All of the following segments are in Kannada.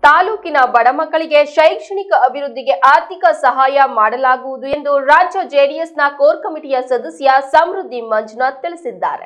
ತಾಲೂಕಿನ ಬಡ ಮಕ್ಕಳಿಗೆ ಶೈಕ್ಷಣಿಕ ಅಭಿವೃದ್ಧಿಗೆ ಆರ್ಥಿಕ ಸಹಾಯ ಮಾಡಲಾಗುವುದು ಎಂದು ರಾಜ್ಯ ಜೆಡಿಎಸ್ನ ಕೋರ್ ಕಮಿಟಿಯ ಸದಸ್ಯ ಸಮೃದ್ಧಿ ಮಂಜುನಾಥ್ ತಿಳಿಸಿದ್ದಾರೆ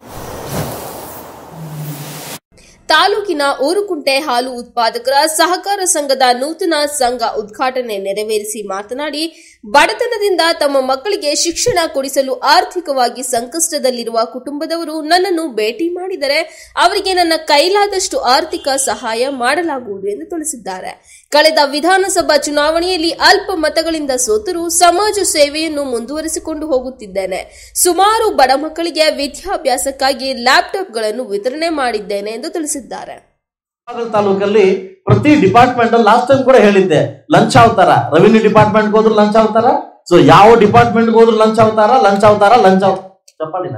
ತಾಲೂಕಿನ ಊರುಕುಂಟೆ ಹಾಲು ಉತ್ಪಾದಕರ ಸಹಕಾರ ಸಂಘದ ನೂತನ ಸಂಘ ಉದ್ಘಾಟನೆ ನೆರವೇರಿಸಿ ಮಾತನಾಡಿ ಬಡತನದಿಂದ ತಮ್ಮ ಮಕ್ಕಳಿಗೆ ಶಿಕ್ಷಣ ಕೊಡಿಸಲು ಆರ್ಥಿಕವಾಗಿ ಸಂಕಷ್ಟದಲ್ಲಿರುವ ಕುಟುಂಬದವರು ನನ್ನನ್ನು ಭೇಟಿ ಮಾಡಿದರೆ ಅವರಿಗೆ ನನ್ನ ಕೈಲಾದಷ್ಟು ಆರ್ಥಿಕ ಸಹಾಯ ಮಾಡಲಾಗುವುದು ಎಂದು ತಿಳಿಸಿದ್ದಾರೆ ಕಳೆದ ವಿಧಾನಸಭಾ ಚುನಾವಣೆಯಲ್ಲಿ ಅಲ್ಪ ಮತಗಳಿಂದ ಸೋತರೂ ಸಮಾಜ ಸೇವೆಯನ್ನು ಮುಂದುವರಿಸಿಕೊಂಡು ಹೋಗುತ್ತಿದ್ದೇನೆ ಸುಮಾರು ಬಡ ಮಕ್ಕಳಿಗೆ ವಿದ್ಯಾಭ್ಯಾಸಕ್ಕಾಗಿ ಲ್ಯಾಪ್ಟಾಪ್ಗಳನ್ನು ವಿತರಣೆ ಮಾಡಿದ್ದೇನೆ ಎಂದು ತಿಳಿಸಿದ್ದಾರೆ ಬಾಗಲ್ ತಾಲೂಕಲ್ಲಿ ಪ್ರತಿ ಡಿಪಾರ್ಟ್ಮೆಂಟ್ ಅಲ್ಲಿ ಲಾಸ್ಟ್ ಟೈಮ್ ಕೂಡ ಹೇಳಿದ್ದೆ ಲಂಚ್ ಅವತಾರ ರೆವಿನ್ಯೂ ಡಿಪಾರ್ಟ್ಮೆಂಟ್ ಹೋದ್ರು ಲಂಚ್ ಅವತಾರ ಸೊ ಯಾವ ಡಿಪಾರ್ಟ್ಮೆಂಟ್ ಹೋದ್ರು ಲಂಚ್ ಅವತಾರ ಲಂಚ್ ಅವತಾರ ಲಂಚ್ ಅವ ಚಪ್ಪಾಳಿನ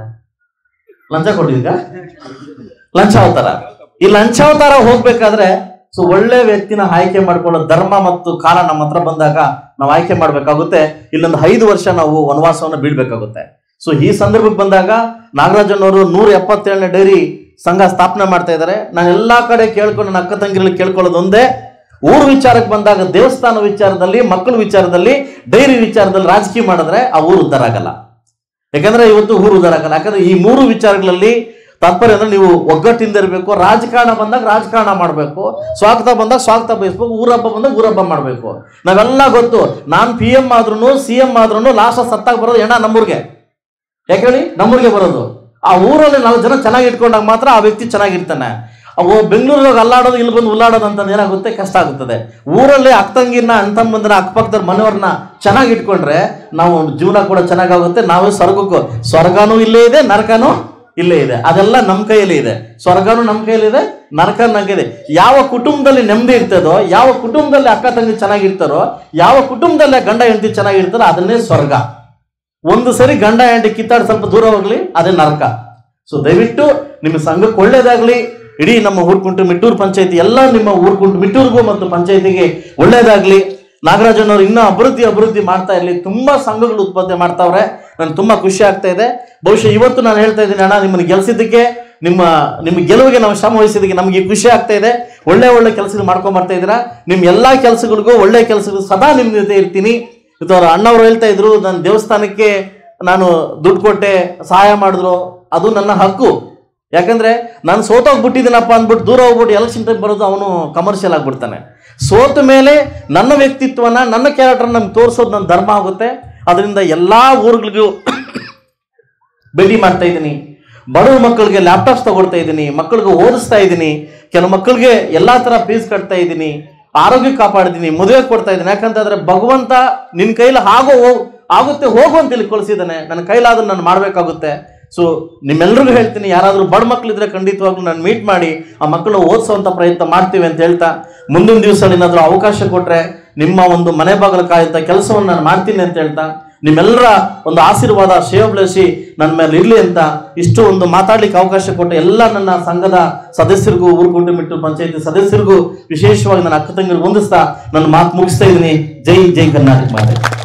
ಲಂಚ ಕೊಟ್ಟಿದ್ಗ ಲಂಚ ಅವತಾರ ಈ ಲಂಚ ಅವತಾರ ಹೋಗ್ಬೇಕಾದ್ರೆ ಸೊ ಒಳ್ಳೆ ವ್ಯಕ್ತಿನ ಆಯ್ಕೆ ಮಾಡ್ಕೊಳ್ಳೋ ಧರ್ಮ ಮತ್ತು ಕಾಲ ನಮ್ಮ ಹತ್ರ ಬಂದಾಗ ನಾವು ಆಯ್ಕೆ ಮಾಡ್ಬೇಕಾಗುತ್ತೆ ಇಲ್ಲೊಂದು ಐದು ವರ್ಷ ನಾವು ವನವಾಸವನ್ನು ಬೀಳ್ಬೇಕಾಗುತ್ತೆ ಸೊ ಈ ಸಂದರ್ಭಕ್ಕೆ ಬಂದಾಗ ನಾಗರಾಜನವರು ನೂರ ಎಪ್ಪತ್ತೇಳನೇ ಡೈರಿ ಸಂಘ ಸ್ಥಾಪನೆ ಮಾಡ್ತಾ ಇದ್ದಾರೆ ನಾನು ಎಲ್ಲಾ ಕಡೆ ಕೇಳ್ಕೊಂಡು ನನ್ನ ಅಕ್ಕ ತಂಗಿರಲ್ಲಿ ಕೇಳ್ಕೊಳ್ಳೋದು ಒಂದೇ ಊರು ವಿಚಾರಕ್ಕೆ ಬಂದಾಗ ದೇವಸ್ಥಾನ ವಿಚಾರದಲ್ಲಿ ಮಕ್ಕಳ ವಿಚಾರದಲ್ಲಿ ಡೈರಿ ವಿಚಾರದಲ್ಲಿ ರಾಜಕೀಯ ಮಾಡಿದ್ರೆ ಆ ಊರು ಉದ್ಧಾರ ಆಗಲ್ಲ ಯಾಕಂದ್ರೆ ಇವತ್ತು ಊರು ಉದ್ಧಾರ ಆಗಲ್ಲ ಯಾಕಂದ್ರೆ ಈ ಮೂರು ವಿಚಾರಗಳಲ್ಲಿ ತಾತ್ಪರ್ಯ ಅಂದ್ರೆ ನೀವು ಒಗ್ಗಟ್ಟಿಂದ ಇರಬೇಕು ರಾಜಕಾರಣ ಬಂದಾಗ ರಾಜಕಾರಣ ಮಾಡಬೇಕು ಸ್ವಾಗತ ಬಂದಾಗ ಸ್ವಾಗತ ಬಯಸ್ಬೇಕು ಊರಬ್ಬ ಬಂದಾಗ ಊರಬ್ಬ ಮಾಡಬೇಕು ನಾವೆಲ್ಲ ಗೊತ್ತು ನಾನು ಪಿ ಎಂ ಆದ್ರೂ ಸಿ ಎಂ ಆದ್ರೂ ಲಾಸ್ಟ್ ಸತ್ತಾಗ ಬರೋದು ಎಣ ನಮ್ಮೂರಿಗೆ ಯಾಕೆ ಹೇಳಿ ನಮ್ಮೂರಿಗೆ ಬರೋದು ಆ ಊರಲ್ಲಿ ನಾಲ್ಕು ಜನ ಚೆನ್ನಾಗಿ ಇಟ್ಕೊಂಡಾಗ ಮಾತ್ರ ಆ ವ್ಯಕ್ತಿ ಚೆನ್ನಾಗಿರ್ತಾನೆ ಅವು ಬೆಂಗಳೂರಲ್ಲಿ ಅಲ್ಲಾಡೋದು ಇಲ್ಲಿ ಬಂದು ಉಲ್ಲಾಡೋದು ಅಂತ ಏನಾಗುತ್ತೆ ಕಷ್ಟ ಆಗುತ್ತದೆ ಊರಲ್ಲಿ ಅಕ್ಕಂಗಿನ ಅಣ್ತಮ್ಮಂದಿರ ಅಕ್ಕಪಕ್ಕದ ಮನೆಯವ್ರನ್ನ ಚೆನ್ನಾಗಿ ಇಟ್ಕೊಂಡ್ರೆ ನಾವು ಜೀವನ ಕೂಡ ಚೆನ್ನಾಗಾಗುತ್ತೆ ನಾವು ಸ್ವರ್ಗಕ್ಕೂ ಸ್ವರ್ಗನೂ ಇಲ್ಲೇ ಇದೆ ನರಕನೂ ಇಲ್ಲೇ ಇದೆ ಅದೆಲ್ಲ ನಮ್ಮ ಕೈಯಲ್ಲಿ ಇದೆ ಸ್ವರ್ಗನೂ ನಮ್ಮ ಕೈಯಲ್ಲಿದೆ ನರಕ ಇದೆ ಯಾವ ಕುಟುಂಬದಲ್ಲಿ ನೆಮ್ಮದಿ ಇರ್ತದೋ ಯಾವ ಕುಟುಂಬದಲ್ಲಿ ಅಕ್ಕ ತಂಗಿ ಚೆನ್ನಾಗಿರ್ತಾರೋ ಯಾವ ಕುಟುಂಬದಲ್ಲಿ ಗಂಡ ಹೆಂಡತಿ ಚೆನ್ನಾಗಿರ್ತಾರೋ ಅದನ್ನೇ ಸ್ವರ್ಗ ಒಂದು ಸರಿ ಗಂಡ ಹೆಂಡತಿ ಕಿತ್ತಾಡಿ ಸ್ವಲ್ಪ ದೂರ ಹೋಗ್ಲಿ ಅದೇ ನರಕ ಸೊ ದಯವಿಟ್ಟು ನಿಮ್ಮ ಸಂಘಕ್ಕೆ ಒಳ್ಳೇದಾಗ್ಲಿ ಇಡೀ ನಮ್ಮ ಊರ್ಕುಂಟು ಮಿಟ್ಟೂರು ಪಂಚಾಯತಿ ಎಲ್ಲ ನಿಮ್ಮ ಊರ್ಕುಂಟು ಮಿಟ್ಟೂರ್ಗೂ ಮತ್ತು ಪಂಚಾಯತಿಗೆ ಒಳ್ಳೇದಾಗ್ಲಿ ನಾಗರಾಜನವರು ಇನ್ನೂ ಅಭಿವೃದ್ಧಿ ಅಭಿವೃದ್ಧಿ ಮಾಡ್ತಾ ಇರಲಿ ತುಂಬಾ ಸಂಘಗಳು ಉತ್ಪತ್ತಿ ಮಾಡ್ತಾವ್ರೆ ನನ್ಗೆ ತುಂಬಾ ಖುಷಿ ಆಗ್ತಾ ಇದೆ ಬಹುಶಃ ಇವತ್ತು ನಾನು ಹೇಳ್ತಾ ಇದ್ದೀನಿ ಅಣ್ಣ ನಿಮ್ಮನ್ನು ಗೆಲ್ಸಿದ್ದಕ್ಕೆ ನಿಮ್ಮ ನಿಮ್ಮ ಗೆಲುವಿಗೆ ನಾವು ಶ್ರಮ ವಹಿಸಿದ್ದಕ್ಕೆ ನಮಗೆ ಖುಷಿ ಆಗ್ತಾ ಇದೆ ಒಳ್ಳೆ ಒಳ್ಳೆ ಕೆಲಸ ಮಾಡ್ಕೊಂಡ್ ಬರ್ತಾ ಇದ್ದೀರಾ ನಿಮ್ಮ ಎಲ್ಲಾ ಕೆಲಸಗಳಿಗೂ ಒಳ್ಳೆ ಕೆಲಸಗಳು ಸದಾ ನಿಮ್ಮ ಜೊತೆ ಇರ್ತೀನಿ ಇವತ್ತು ಅವ್ರ ಅಣ್ಣವ್ರು ಹೇಳ್ತಾ ಇದ್ರು ನನ್ನ ದೇವಸ್ಥಾನಕ್ಕೆ ನಾನು ದುಡ್ಡು ಕೊಟ್ಟೆ ಸಹಾಯ ಮಾಡಿದ್ರು ಅದು ನನ್ನ ಹಕ್ಕು ಯಾಕಂದ್ರೆ ನಾನು ಸೋತೋಗ್ಬಿಟ್ಟಿದ್ದೀನಪ್ಪ ಅಂದ್ಬಿಟ್ಟು ದೂರ ಹೋಗ್ಬಿಟ್ಟು ಎಲೆಕ್ಷನ್ ಟೈಮ್ ಬರೋದು ಅವನು ಕಮರ್ಷಿಯಲ್ ಆಗ್ಬಿಡ್ತಾನೆ ಸೋತ ಮೇಲೆ ನನ್ನ ವ್ಯಕ್ತಿತ್ವನ ನನ್ನ ಕ್ಯಾರೆಕ್ಟರ್ ನಮ್ಗೆ ತೋರಿಸೋದು ನನ್ನ ಧರ್ಮ ಆಗುತ್ತೆ ಅದರಿಂದ ಎಲ್ಲಾ ಊರುಗಳಿಗೂ ಭೇಟಿ ಮಾಡ್ತಾ ಇದ್ದೀನಿ ಬಡವ ಮಕ್ಕಳಿಗೆ ಲ್ಯಾಪ್ಟಾಪ್ಸ್ ತಗೊಳ್ತಾ ಇದ್ದೀನಿ ಮಕ್ಕಳಿಗೆ ಓದಿಸ್ತಾ ಇದ್ದೀನಿ ಕೆಲವು ಮಕ್ಕಳಿಗೆ ಎಲ್ಲಾ ತರ ಫೀಸ್ ಕಟ್ತಾ ಇದ್ದೀನಿ ಆರೋಗ್ಯ ಕಾಪಾಡಿದ್ದೀನಿ ಮದುವೆ ಕೊಡ್ತಾ ಇದ್ದೀನಿ ಯಾಕಂತಂದ್ರೆ ಭಗವಂತ ನಿನ್ನ ಕೈಲಿ ಆಗೋ ಹೋಗ್ ಆಗುತ್ತೆ ಹೋಗು ಅಂತ ಇಲ್ಲಿ ಕಳಿಸಿದ್ದಾನೆ ನನ್ನ ಕೈಲಾದ್ರೂ ನಾನು ಮಾಡಬೇಕಾಗುತ್ತೆ ಸೊ ನಿಮ್ಮೆಲ್ರಿಗೂ ಹೇಳ್ತೀನಿ ಯಾರಾದರೂ ಬಡ ಮಕ್ಕಳಿದ್ರೆ ಖಂಡಿತವಾಗ್ಲೂ ನಾನು ಮೀಟ್ ಮಾಡಿ ಆ ಮಕ್ಕಳು ಓದಿಸುವಂಥ ಪ್ರಯತ್ನ ಮಾಡ್ತೀವಿ ಅಂತ ಹೇಳ್ತಾ ಮುಂದಿನ ದಿವಸ ಏನಾದರೂ ಅವಕಾಶ ಕೊಟ್ಟರೆ ನಿಮ್ಮ ಒಂದು ಮನೆ ಬಾಗಿಲು ಕಾಯುವಂಥ ಕೆಲಸವನ್ನು ನಾನು ಮಾಡ್ತೀನಿ ಅಂತ ಹೇಳ್ತಾ ನಿಮ್ಮೆಲ್ಲರ ಒಂದು ಆಶೀರ್ವಾದ ಸೇವಬ್ಲೇಸಿ ನನ್ನ ಮೇಲೆ ಇರಲಿ ಅಂತ ಇಷ್ಟು ಒಂದು ಮಾತಾಡ್ಲಿಕ್ಕೆ ಅವಕಾಶ ಕೊಟ್ಟ ಎಲ್ಲ ನನ್ನ ಸಂಘದ ಸದಸ್ಯರಿಗೂ ಊರುಗುಂಡು ಮಿಟ್ಟು ಪಂಚಾಯತಿ ಸದಸ್ಯರಿಗೂ ವಿಶೇಷವಾಗಿ ನನ್ನ ಅಕ್ಕ ತಂಗಿರು ಹೊಂದಿಸ್ತಾ ನನ್ನ ಮಾತು ಮುಗಿಸ್ತಾ ಇದ್ದೀನಿ ಜೈ ಜೈ ಕರ್ನಾಟಕ ಮಾತೆ